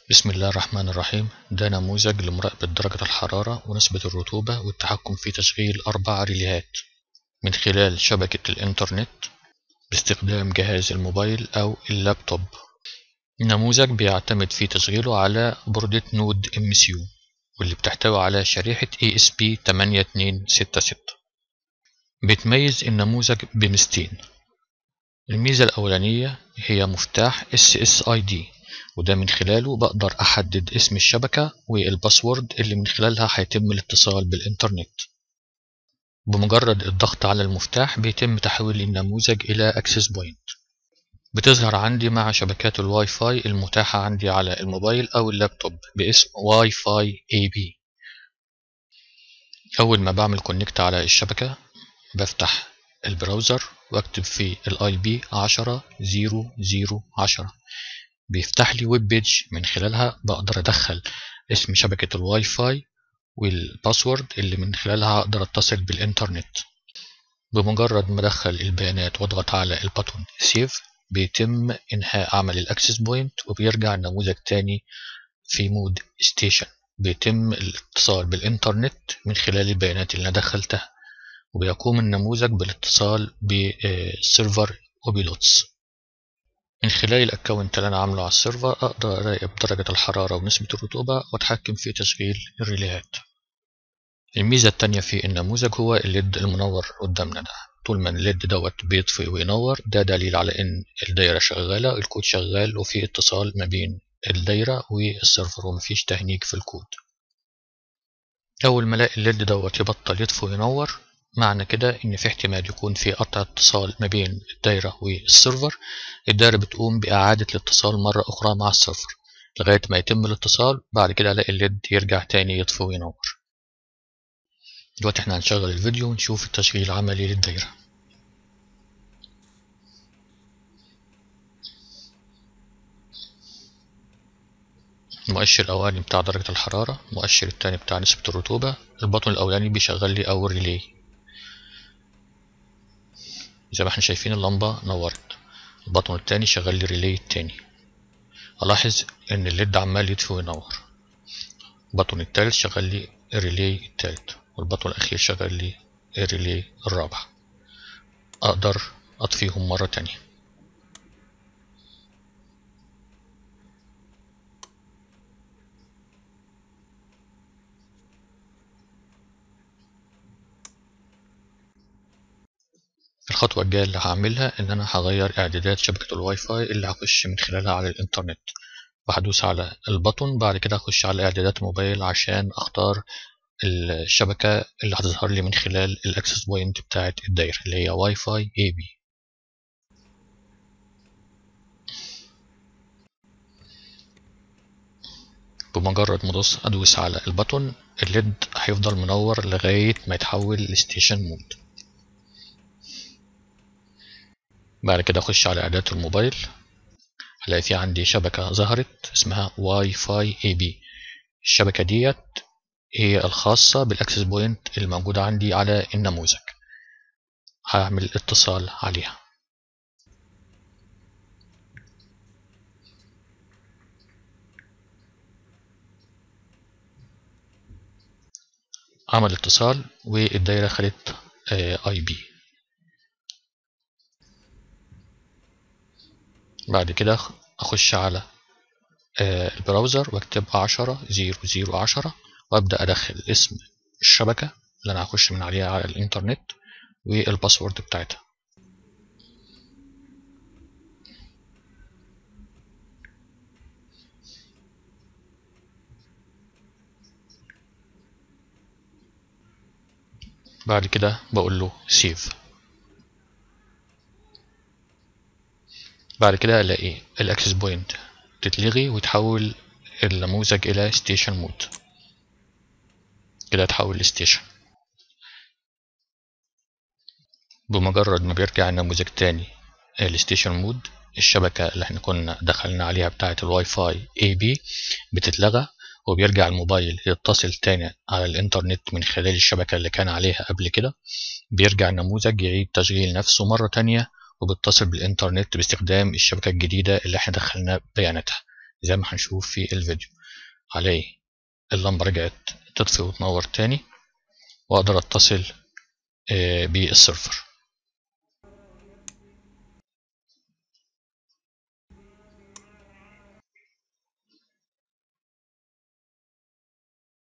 بسم الله الرحمن الرحيم ده نموذج لمراقبة درجة الحرارة ونسبة الرطوبة والتحكم في تشغيل أربع ريليهات من خلال شبكة الإنترنت باستخدام جهاز الموبايل أو اللابتوب النموذج بيعتمد في تشغيله على بوردة نود MCU واللي بتحتوي على شريحة ESP8266 بيتميز النموذج بميزتين الميزة الأولانية هي مفتاح SSID وده من خلاله بقدر أحدد اسم الشبكة والباسورد اللي من خلالها هيتم الاتصال بالإنترنت بمجرد الضغط على المفتاح بيتم تحويل النموذج إلى أكسس بوينت بتظهر عندي مع شبكات الواي فاي المتاحة عندي على الموبايل أو اللابتوب باسم واي فاي اي بي أول ما بعمل كونكت على الشبكة بفتح البراوزر واكتب فيه الاي بي 10 0 0 10 بيفتح لي ويب بيج من خلالها بقدر ادخل اسم شبكة الواي فاي والباسورد اللي من خلالها اقدر اتصل بالانترنت بمجرد ما ادخل البيانات واضغط على الباتون سيف بيتم انهاء عمل الاكسس بوينت وبيرجع النموذج تاني في مود ستيشن بيتم الاتصال بالانترنت من خلال البيانات اللي انا دخلتها وبيقوم النموذج بالاتصال بالسيرفر وبلوتس من خلال الاكونت اللي انا عامله على السيرفر اقدر اراقب درجة الحرارة ونسبة الرطوبة واتحكم في تشغيل الريليهات الميزة التانية في النموذج هو الليد المنور قدامنا ده طول ما الليد دوت بيطفي وينور ده دليل على ان الدايرة شغالة الكود شغال وفي اتصال ما بين الدايرة والسيرفر ومفيش تهنيج في الكود اول ما الاقي الليد دوت يبطل يطفي وينور معنى كده ان في احتمال يكون في قطع اتصال ما بين الدايرة والسيرفر الدايرة بتقوم بإعادة الاتصال مرة أخرى مع السيرفر لغاية ما يتم الاتصال بعد كده ألاقي الليد يرجع تاني يطفي وينور دلوقتي احنا هنشغل الفيديو ونشوف التشغيل العملي للدايرة المؤشر الأولاني بتاع درجة الحرارة المؤشر التاني بتاع نسبة الرطوبة البطن الأولاني بيشغل لي أول ريلي زي ما احنا شايفين اللمبة نورت البطن التاني شغل لي ريلي التاني ألاحظ إن الليد عمال يطفي وينور البطن التالت شغل لي الريلي التالت والبطن الأخير شغل لي الريلي الرابع أقدر أطفيهم مرة تانية الخطوة الجاية اللي هعملها إن أنا هغير إعدادات شبكة الواي فاي اللي هخش من خلالها على الإنترنت وهدوس على البطن بعد كده أخش على إعدادات الموبايل عشان أختار الشبكة اللي هتظهر لي من خلال الأكسس بوينت بتاعة الدايرة اللي هي واي فاي اي بي بمجرد ما أدوس على البطن الليد هيفضل منور لغاية ما يتحول لستيشن مود بعد كده اخش على اعدادات الموبايل هلاقي في عندي شبكة ظهرت اسمها واي فاي اي بي الشبكة ديت هي الخاصة بالاكسس بوينت الموجودة عندي على النموذج هعمل اتصال عليها عمل اتصال والدايرة خدت اي بي بعد كده اخش على البراوزر واكتب عشرة زيرو زيرو عشرة وابدأ ادخل اسم الشبكة اللي انا هخش من عليها على الانترنت والباسورد بتاعتها بعد كده بقول له سيف بعد كده الاقي الاكسس بوينت تتلغي وتحول النموذج الى ستيشن مود كده تحول لستيشن بمجرد ما بيرجع النموذج تاني الستيشن مود الشبكة اللي احنا كنا دخلنا عليها بتاعة الواي فاي اي بي بتتلغى وبيرجع الموبايل يتصل تاني على الانترنت من خلال الشبكة اللي كان عليها قبل كده بيرجع النموذج يعيد تشغيل نفسه مرة تانية وبيتصل بالإنترنت باستخدام الشبكة الجديدة اللي احنا دخلنا بياناتها زي ما هنشوف في الفيديو هلاقي اللمبة رجعت تطفي وتنور تاني واقدر اتصل بالسيرفر